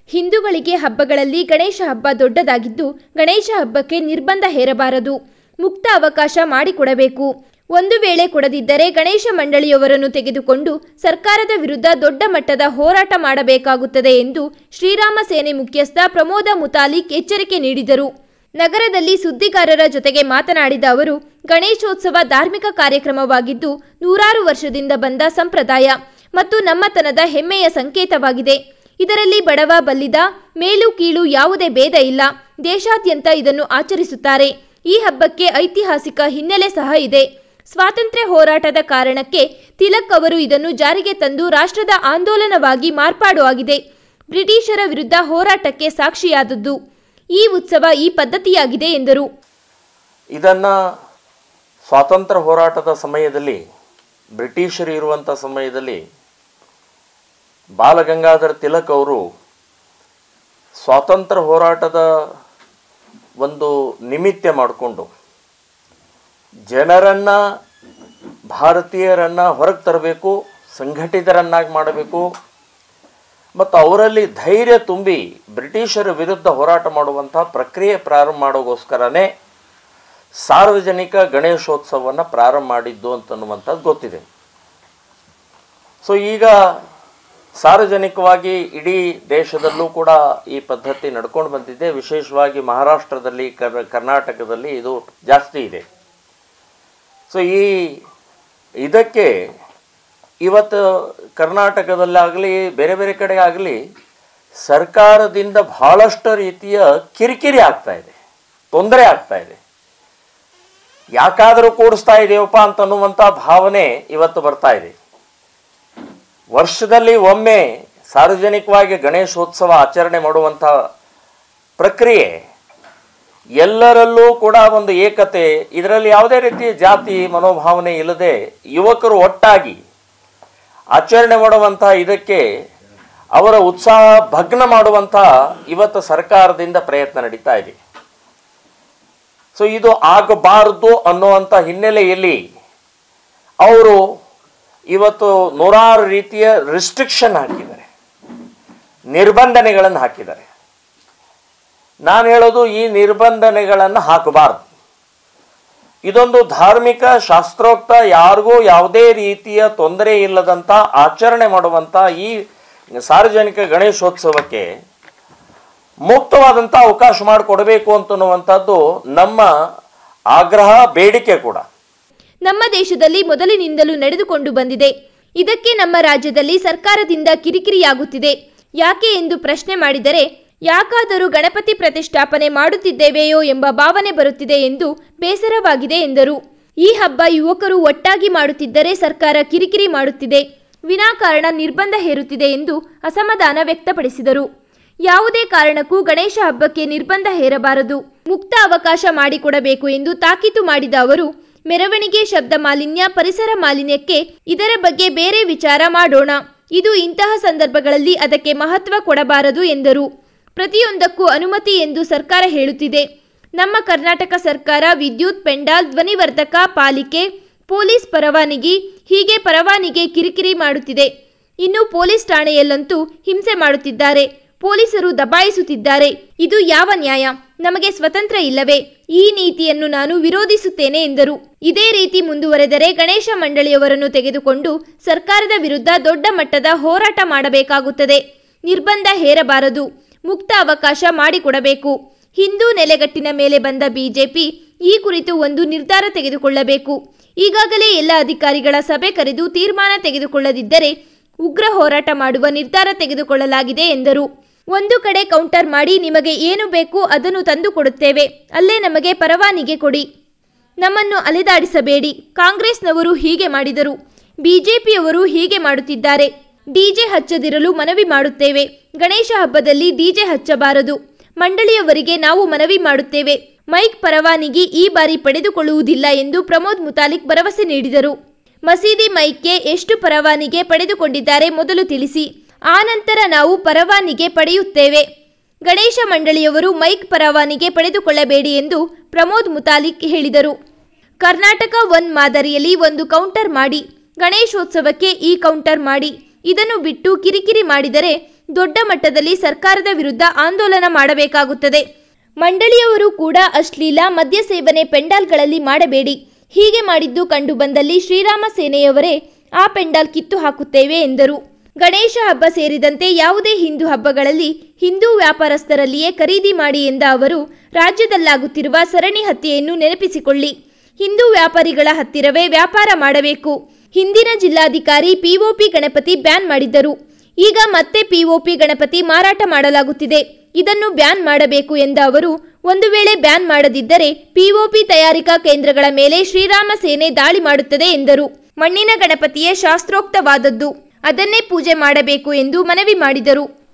ಹಿಂದೂಗಳಿಗೆ ಹಬ್ಬಗಳಲ್ಲಿ ಗಣೇಶ ಹಬ್ಬ ದೊಡ್ಡದಾಗಿದ್ದು ಗಣೇಶ ಹಬ್ಬಕ್ಕೆ ನಿರ್ಬಂಧ ಹೇರಬಾರದು ಮುಕ್ತ ಅವಕಾಶ ಮಾಡಿಕೊಡಬೇಕು ಒಂದು ವೇಳೆ ಕೊಡದಿದ್ದರೆ ಗಣೇಶ ಮಂಡಳಿಯವರನ್ನು ತೆಗೆದುಕೊಂಡು ಸರ್ಕಾರದ ವಿರುದ್ಧ ದೊಡ್ಡ ಮಟ್ಟದ ಹೋರಾಟ ಮಾಡಬೇಕಾಗುತ್ತದೆ ಎಂದು ಶ್ರೀರಾಮ ಸೇನೆ ಮುಖ್ಯಸ್ಥ ಪ್ರಮೋದ ಮುತಾಲಿಕ್ ಎಚ್ಚರಿಕೆ ನೀಡಿದರು ನಗರದಲ್ಲಿ ಸುದ್ದಿಗಾರರ ಜೊತೆಗೆ ಮಾತನಾಡಿದ ಅವರು ಗಣೇಶೋತ್ಸವ ಧಾರ್ಮಿಕ ಕಾರ್ಯಕ್ರಮವಾಗಿದ್ದು ನೂರಾರು ವರ್ಷದಿಂದ ಬಂದ ಸಂಪ್ರದಾಯ ಮತ್ತು ನಮ್ಮತನದ ಹೆಮ್ಮೆಯ ಸಂಕೇತವಾಗಿದೆ ಇದರಲ್ಲಿ ಬಡವ ಬಲ್ಲಿದ ಮೇಲು ಕೀಳು ಯಾವುದೇ ಭೇದ ಇಲ್ಲ ದೇಶಾದ್ಯಂತ ಇದನ್ನು ಆಚರಿಸುತ್ತಾರೆ ಈ ಹಬ್ಬಕ್ಕೆ ಐತಿಹಾಸಿಕ ಹಿನ್ನೆಲೆ ಸಹ ಇದೆ ಸ್ವಾತಂತ್ರ್ಯ ಹೋರಾಟದ ಕಾರಣಕ್ಕೆ ತಿಲಕ್ ಅವರು ಇದನ್ನು ಜಾರಿಗೆ ತಂದು ರಾಷ್ಟ್ರದ ಆಂದೋಲನವಾಗಿ ಮಾರ್ಪಾಡು ಆಗಿದೆ ಬ್ರಿಟಿಷರ ವಿರುದ್ಧ ಹೋರಾಟಕ್ಕೆ ಸಾಕ್ಷಿಯಾದದ್ದು ಈ ಉತ್ಸವ ಈ ಪದ್ಧತಿಯಾಗಿದೆ ಎಂದರು ಇದನ್ನು ಸ್ವಾತಂತ್ರ್ಯ ಹೋರಾಟದ ಸಮಯದಲ್ಲಿ ಬ್ರಿಟಿಷರು ಇರುವಂಥ ಸಮಯದಲ್ಲಿ ಬಾಲಗಂಗಾಧರ ತಿಲಕ್ ಅವರು ಸ್ವಾತಂತ್ರ್ಯ ಹೋರಾಟದ ಒಂದು ನಿಮಿತ್ತ ಮಾಡಿಕೊಂಡು ಜನರನ್ನು ಭಾರತೀಯರನ್ನು ಹೊರಗೆ ತರಬೇಕು ಸಂಘಟಿತರನ್ನಾಗಿ ಮಾಡಬೇಕು ಮತ್ತು ಅವರಲ್ಲಿ ಧೈರ್ಯ ತುಂಬಿ ಬ್ರಿಟಿಷರ ವಿರುದ್ಧ ಹೋರಾಟ ಮಾಡುವಂಥ ಪ್ರಕ್ರಿಯೆ ಪ್ರಾರಂಭ ಮಾಡೋಗೋಸ್ಕರನೇ ಸಾರ್ವಜನಿಕ ಗಣೇಶೋತ್ಸವವನ್ನು ಪ್ರಾರಂಭ ಮಾಡಿದ್ದು ಅಂತನ್ನುವಂಥದ್ದು ಗೊತ್ತಿದೆ ಸೊ ಈಗ ಸಾರ್ವಜನಿಕವಾಗಿ ಇಡೀ ದೇಶದಲ್ಲೂ ಕೂಡ ಈ ಪದ್ಧತಿ ನಡ್ಕೊಂಡು ಬಂದಿದೆ ವಿಶೇಷವಾಗಿ ಮಹಾರಾಷ್ಟ್ರದಲ್ಲಿ ಕರ್ ಕರ್ನಾಟಕದಲ್ಲಿ ಇದು ಜಾಸ್ತಿ ಇದೆ ಸೊ ಈ ಇದಕ್ಕೆ ಇವತ್ತು ಕರ್ನಾಟಕದಲ್ಲಾಗಲಿ ಬೇರೆ ಬೇರೆ ಕಡೆ ಆಗಲಿ ಸರ್ಕಾರದಿಂದ ಬಹಳಷ್ಟು ರೀತಿಯ ಕಿರಿಕಿರಿ ಆಗ್ತಾ ಇದೆ ತೊಂದರೆ ಆಗ್ತಾ ಇದೆ ಯಾಕಾದರೂ ಕೂಡಿಸ್ತಾ ಇದೆಯಪ್ಪ ಅಂತನ್ನುವಂಥ ಭಾವನೆ ಇವತ್ತು ಬರ್ತಾ ಇದೆ ವರ್ಷದಲ್ಲಿ ಒಮ್ಮೆ ಸಾರ್ವಜನಿಕವಾಗಿ ಗಣೇಶೋತ್ಸವ ಆಚರಣೆ ಮಾಡುವಂಥ ಪ್ರಕ್ರಿಯೆ ಎಲ್ಲರಲ್ಲೂ ಕೂಡ ಒಂದು ಏಕತೆ ಇದರಲ್ಲಿ ಯಾವುದೇ ರೀತಿಯ ಜಾತಿ ಮನೋಭಾವನೆ ಇಲ್ಲದೆ ಯುವಕರು ಒಟ್ಟಾಗಿ ಆಚರಣೆ ಮಾಡುವಂಥ ಇದಕ್ಕೆ ಅವರ ಉತ್ಸಾಹ ಭಗ್ನ ಮಾಡುವಂಥ ಇವತ್ತು ಸರ್ಕಾರದಿಂದ ಪ್ರಯತ್ನ ನಡೀತಾ ಇದೆ ಸೊ ಇದು ಆಗಬಾರದು ಅನ್ನುವಂಥ ಹಿನ್ನೆಲೆಯಲ್ಲಿ ಅವರು ಇವತ್ತು ನೂರಾರು ರೀತಿಯ ರಿಸ್ಟ್ರಿಕ್ಷನ್ ಹಾಕಿದ್ದಾರೆ ನಿರ್ಬಂಧನೆಗಳನ್ನು ಹಾಕಿದ್ದಾರೆ ನಾನು ಹೇಳೋದು ಈ ನಿರ್ಬಂಧನೆಗಳನ್ನು ಹಾಕಬಾರ್ದು ಇದೊಂದು ಧಾರ್ಮಿಕ ಶಾಸ್ತ್ರೋಕ್ತ ಯಾರಿಗೂ ಯಾವುದೇ ರೀತಿಯ ತೊಂದರೆ ಇಲ್ಲದಂಥ ಆಚರಣೆ ಮಾಡುವಂಥ ಈ ಸಾರ್ವಜನಿಕ ಗಣೇಶೋತ್ಸವಕ್ಕೆ ಮುಕ್ತವಾದಂಥ ಅವಕಾಶ ಮಾಡಿಕೊಡಬೇಕು ಅಂತನ್ನುವಂಥದ್ದು ನಮ್ಮ ಆಗ್ರಹ ಬೇಡಿಕೆ ಕೂಡ ನಮ್ಮ ದೇಶದಲ್ಲಿ ಮೊದಲಿನಿಂದಲೂ ನಡೆದುಕೊಂಡು ಬಂದಿದೆ ಇದಕ್ಕೆ ನಮ್ಮ ರಾಜ್ಯದಲ್ಲಿ ಸರ್ಕಾರದಿಂದ ಕಿರಿಕಿರಿಯಾಗುತ್ತಿದೆ ಯಾಕೆ ಎಂದು ಪ್ರಶ್ನೆ ಮಾಡಿದರೆ ಯಾಕಾದರೂ ಗಣಪತಿ ಪ್ರತಿಷ್ಠಾಪನೆ ಮಾಡುತ್ತಿದ್ದೇವೆಯೋ ಎಂಬ ಭಾವನೆ ಬರುತ್ತಿದೆ ಎಂದು ಬೇಸರವಾಗಿದೆ ಎಂದರು ಈ ಹಬ್ಬ ಯುವಕರು ಒಟ್ಟಾಗಿ ಮಾಡುತ್ತಿದ್ದರೆ ಸರ್ಕಾರ ಕಿರಿಕಿರಿ ಮಾಡುತ್ತಿದೆ ವಿನಾಕಾರಣ ನಿರ್ಬಂಧ ಹೇರುತ್ತಿದೆ ಎಂದು ಅಸಮಾಧಾನ ವ್ಯಕ್ತಪಡಿಸಿದರು ಯಾವುದೇ ಕಾರಣಕ್ಕೂ ಗಣೇಶ ಹಬ್ಬಕ್ಕೆ ನಿರ್ಬಂಧ ಹೇರಬಾರದು ಮುಕ್ತ ಅವಕಾಶ ಮಾಡಿಕೊಡಬೇಕು ಎಂದು ತಾಕೀತು ಮಾಡಿದ ಅವರು ಮೆರವಣಿಗೆ ಶಬ್ದ ಮಾಲಿನ್ಯ ಪರಿಸರ ಮಾಲಿನ್ಯಕ್ಕೆ ಇದರ ಬಗ್ಗೆ ಬೇರೆ ವಿಚಾರ ಮಾಡೋಣ ಇದು ಇಂತಹ ಸಂದರ್ಭಗಳಲ್ಲಿ ಅದಕ್ಕೆ ಮಹತ್ವ ಕೊಡಬಾರದು ಎಂದರು ಪ್ರತಿಯೊಂದಕ್ಕೂ ಅನುಮತಿ ಎಂದು ಸರ್ಕಾರ ಹೇಳುತ್ತಿದೆ ನಮ್ಮ ಕರ್ನಾಟಕ ಸರ್ಕಾರ ವಿದ್ಯುತ್ ಪೆಂಡಾಲ್ ಧ್ವನಿವರ್ಧಕ ಪಾಲಿಕೆ ಪೊಲೀಸ್ ಪರವಾನಗಿ ಹೀಗೆ ಪರವಾನಿಗೆ ಕಿರಿಕಿರಿ ಮಾಡುತ್ತಿದೆ ಇನ್ನು ಪೊಲೀಸ್ ಠಾಣೆಯಲ್ಲಂತೂ ಹಿಂಸೆ ಮಾಡುತ್ತಿದ್ದಾರೆ ಪೊಲೀಸರು ದಬಾಯಿಸುತ್ತಿದ್ದಾರೆ ಇದು ಯಾವ ನ್ಯಾಯ ನಮಗೆ ಸ್ವತಂತ್ರ ಇಲ್ಲವೇ ಈ ನೀತಿಯನ್ನು ನಾನು ವಿರೋಧಿಸುತ್ತೇನೆ ಎಂದರು ಇದೇ ರೀತಿ ಮುಂದುವರೆದರೆ ಗಣೇಶ ಮಂಡಳಿಯವರನ್ನು ತೆಗೆದುಕೊಂಡು ಸರ್ಕಾರದ ವಿರುದ್ಧ ದೊಡ್ಡ ಮಟ್ಟದ ಹೋರಾಟ ಮಾಡಬೇಕಾಗುತ್ತದೆ ನಿರ್ಬಂಧ ಹೇರಬಾರದು ಮುಕ್ತ ಅವಕಾಶ ಮಾಡಿಕೊಡಬೇಕು ಹಿಂದೂ ನೆಲೆಗಟ್ಟಿನ ಮೇಲೆ ಬಂದ ಬಿಜೆಪಿ ಈ ಕುರಿತು ಒಂದು ನಿರ್ಧಾರ ತೆಗೆದುಕೊಳ್ಳಬೇಕು ಈಗಾಗಲೇ ಎಲ್ಲ ಅಧಿಕಾರಿಗಳ ಸಭೆ ಕರೆದು ತೀರ್ಮಾನ ತೆಗೆದುಕೊಳ್ಳದಿದ್ದರೆ ಉಗ್ರ ಹೋರಾಟ ಮಾಡುವ ನಿರ್ಧಾರ ತೆಗೆದುಕೊಳ್ಳಲಾಗಿದೆ ಎಂದರು ಒಂದು ಕಡೆ ಕೌಂಟರ್ ಮಾಡಿ ನಿಮಗೆ ಏನು ಬೇಕು ಅದನ್ನು ತಂದು ಕೊಡುತ್ತೇವೆ ಅಲ್ಲೇ ನಮಗೆ ಪರವಾನಿಗೆ ಕೊಡಿ ನಮ್ಮನ್ನು ಅಲೆದಾಡಿಸಬೇಡಿ ಕಾಂಗ್ರೆಸ್ನವರು ಹೀಗೆ ಮಾಡಿದರು ಬಿಜೆಪಿಯವರು ಹೀಗೆ ಮಾಡುತ್ತಿದ್ದಾರೆ ಡಿಜೆ ಹಚ್ಚದಿರಲು ಮನವಿ ಮಾಡುತ್ತೇವೆ ಗಣೇಶ ಹಬ್ಬದಲ್ಲಿ ಡಿಜೆ ಹಚ್ಚಬಾರದು ಮಂಡಳಿಯವರಿಗೆ ನಾವು ಮನವಿ ಮಾಡುತ್ತೇವೆ ಮೈಕ್ ಪರವಾನಗಿ ಈ ಬಾರಿ ಪಡೆದುಕೊಳ್ಳುವುದಿಲ್ಲ ಎಂದು ಪ್ರಮೋದ್ ಮುತಾಲಿಕ್ ಭರವಸೆ ನೀಡಿದರು ಮಸೀದಿ ಮೈಕ್ಗೆ ಎಷ್ಟು ಪರವಾನಿಗೆ ಪಡೆದುಕೊಂಡಿದ್ದಾರೆ ಮೊದಲು ತಿಳಿಸಿ ಆನಂತರ ನಾವು ಪರವಾನಿಗೆ ಪಡೆಯುತ್ತೇವೆ ಗಣೇಶ ಮಂಡಳಿಯವರು ಮೈಕ್ ಪರವಾನಿಗೆ ಪಡೆದುಕೊಳ್ಳಬೇಡಿ ಎಂದು ಪ್ರಮೋದ್ ಮುತಾಲಿಕ್ ಹೇಳಿದರು ಕರ್ನಾಟಕ ಒನ್ ಮಾದರಿಯಲ್ಲಿ ಒಂದು ಕೌಂಟರ್ ಮಾಡಿ ಗಣೇಶೋತ್ಸವಕ್ಕೆ ಈ ಕೌಂಟರ್ ಮಾಡಿ ಇದನ್ನು ಬಿಟ್ಟು ಕಿರಿಕಿರಿ ಮಾಡಿದರೆ ದೊಡ್ಡ ಮಟ್ಟದಲ್ಲಿ ಸರ್ಕಾರದ ವಿರುದ್ಧ ಆಂದೋಲನ ಮಾಡಬೇಕಾಗುತ್ತದೆ ಮಂಡಳಿಯವರು ಕೂಡ ಅಶ್ಲೀಲ ಮದ್ಯ ಸೇವನೆ ಪೆಂಡಾಲ್ಗಳಲ್ಲಿ ಮಾಡಬೇಡಿ ಹೀಗೆ ಮಾಡಿದ್ದು ಕಂಡು ಬಂದಲ್ಲಿ ಶ್ರೀರಾಮ ಸೇನೆಯವರೇ ಆ ಪೆಂಡಾಲ್ ಕಿತ್ತು ಹಾಕುತ್ತೇವೆ ಎಂದರು ಗಣೇಶ ಹಬ್ಬ ಸೇರಿದಂತೆ ಯಾವುದೇ ಹಿಂದೂ ಹಬ್ಬಗಳಲ್ಲಿ ಹಿಂದೂ ವ್ಯಾಪಾರಸ್ಥರಲ್ಲಿಯೇ ಖರೀದಿ ಮಾಡಿ ಎಂದ ಅವರು ರಾಜ್ಯದಲ್ಲಾಗುತ್ತಿರುವ ಸರಣಿ ಹತ್ಯೆಯನ್ನು ನೆನಪಿಸಿಕೊಳ್ಳಿ ಹಿಂದೂ ವ್ಯಾಪಾರಿಗಳ ಹತ್ತಿರವೇ ವ್ಯಾಪಾರ ಮಾಡಬೇಕು ಹಿಂದಿನ ಜಿಲ್ಲಾಧಿಕಾರಿ ಪಿಒಪಿ ಗಣಪತಿ ಬ್ಯಾನ್ ಮಾಡಿದ್ದರು ಈಗ ಮತ್ತೆ ಪಿಒಪಿ ಗಣಪತಿ ಮಾರಾಟ ಮಾಡಲಾಗುತ್ತಿದೆ ಇದನ್ನು ಬ್ಯಾನ್ ಮಾಡಬೇಕು ಎಂದ ಅವರು ಒಂದು ವೇಳೆ ಬ್ಯಾನ್ ಮಾಡದಿದ್ದರೆ ಪಿಒಪಿ ತಯಾರಿಕಾ ಕೇಂದ್ರಗಳ ಮೇಲೆ ಶ್ರೀರಾಮ ಸೇನೆ ದಾಳಿ ಮಾಡುತ್ತದೆ ಎಂದರು ಮಣ್ಣಿನ ಗಣಪತಿಯೇ ಶಾಸ್ತ್ರೋಕ್ತವಾದದ್ದು ಅದನ್ನೇ ಪೂಜೆ ಮಾಡಬೇಕು ಎಂದು ಮನವಿ ಮಾಡಿದರು